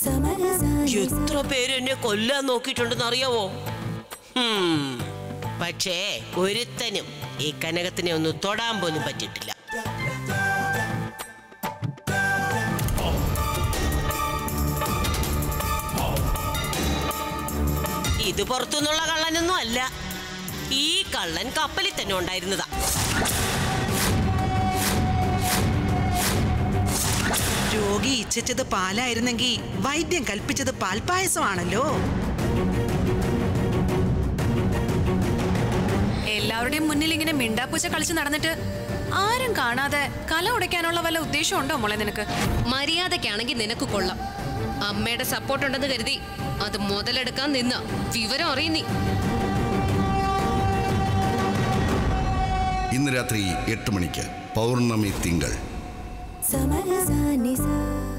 എത്ര പേര് എന്നെ കൊല്ലാൻ നോക്കിയിട്ടുണ്ടെന്ന് അറിയാവോ ഹും, പക്ഷേ ഒരുത്തനും ഈ കനകത്തിനെ ഒന്ന് തൊടാൻ പോലും പറ്റിയിട്ടില്ല ഇത് പുറത്തുനിന്നുള്ള കള്ളനൊന്നും അല്ല ഈ കള്ളൻ കപ്പലിൽ തന്നെ ഉണ്ടായിരുന്നതാ രോഗി ഇച്ഛിച്ചത് പാലായിരുന്നെങ്കിൽ വൈദ്യം കൽപ്പിച്ചത് പാൽപ്പായസമാണല്ലോ എല്ലാവരുടെയും മുന്നിൽ ഇങ്ങനെ മിണ്ടാപ്പൂച്ച കളിച്ച് നടന്നിട്ട് ആരും കാണാതെ കല ഉടയ്ക്കാനുള്ള വല്ല ഉദ്ദേശം ഉണ്ടോ മോളെ നിനക്ക് മര്യാദക്കാണെങ്കിൽ നിനക്ക് കൊള്ളാം അമ്മയുടെ സപ്പോർട്ട് ഉണ്ടെന്ന് കരുതി അത് മുതലെടുക്കാൻ നിന്ന വിവരം അറിയുന്നീ ഇന്ന് രാത്രി എട്ട് മണിക്ക് പൗർണമി തിങ്കൾ സമരസാനിസ